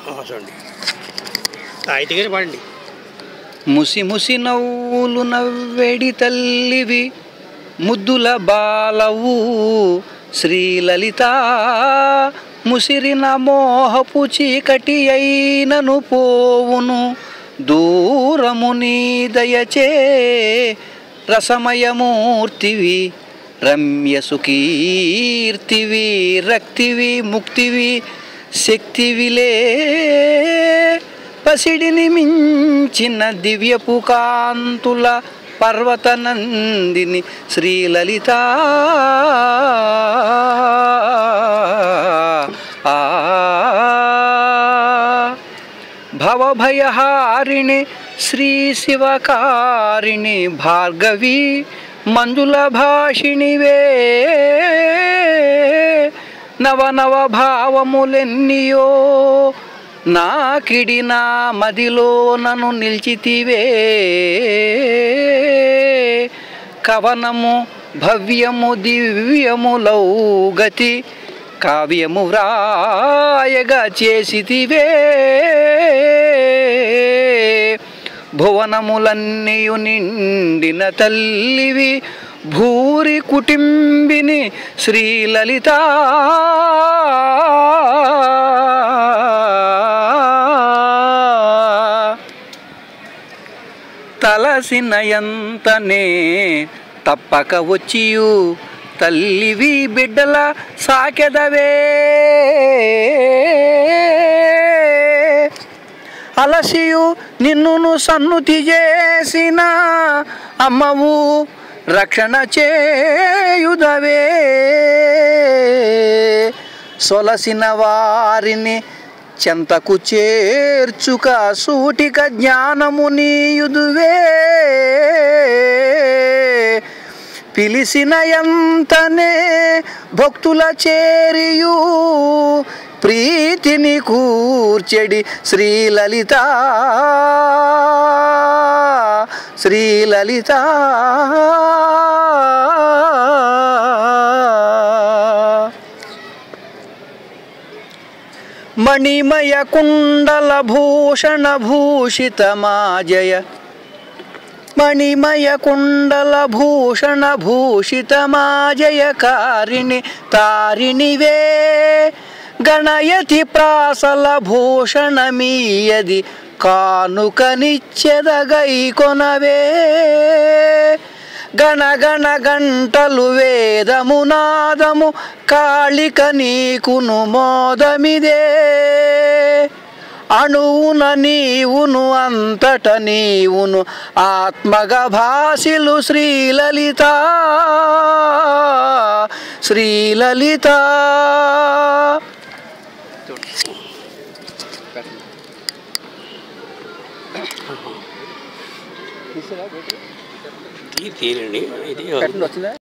చూడండి తాయితీగానే పాడండి ముసి ముసి నవ్వులు నవ్వెడి తల్లివి ముద్దుల బాలవు శ్రీలలిత ముసిరిన మోహపు చీకటి అయినను పోవును దూరము నీ దయచే రసమయమూర్తివి రమ్య సుకీర్తివి రక్తివి ముక్తివి శక్తివిలే పసిడిని మించిన దివ్యపు కాంతుల పర్వతనందిని శ్రీలలిత ఆ భవభయహారిణి శ్రీ శివకారిణి భార్గవి మంజుల భాషిణివే నవ నవ భావములెన్నియో నాకిడి నా మదిలో నన్ను నిలిచితివే కవనము భవ్యము దివ్యములౌ గతి కావ్యము వ్రాయగా చేసితివే భువనములన్నీయు నిండిన తల్లివి భూరి కుటుంబిని శ్రీలలిత తలసినయంతనే తప్పక వచ్చియు తల్లివి బిడ్డల సాకెదవే అలసియు నిన్నును సన్నుతి చేసిన అమ్మవు రక్షణ చేయుదవే సొలసిన వారిని చెంతకు చేర్చుక సూటిక జ్ఞానము నీయుదువే పిలిసిన ఎంతనే భక్తుల చేరియు ప్రీతిని కూర్చెడి శ్రీలలిత శ్రీలలిత మణిమయ కుండల భూషణ భూషిత మాజయ మణిమయ కుండల భూషణ భూషిత మాజయ కారిణి తారిణివే గణయతి ప్రాసల భూషణమీయది కానుకనిచ్చెదగై కొనవే గణగణ గంటలు వేదము నాదము కాళిక నీకును మోదమిదే అణువున నీవును అంతట నీవును ఆత్మగ భాషిలు శ్రీలలిత శ్రీలలిత తీ తీరండి ఇది వచ్చిందా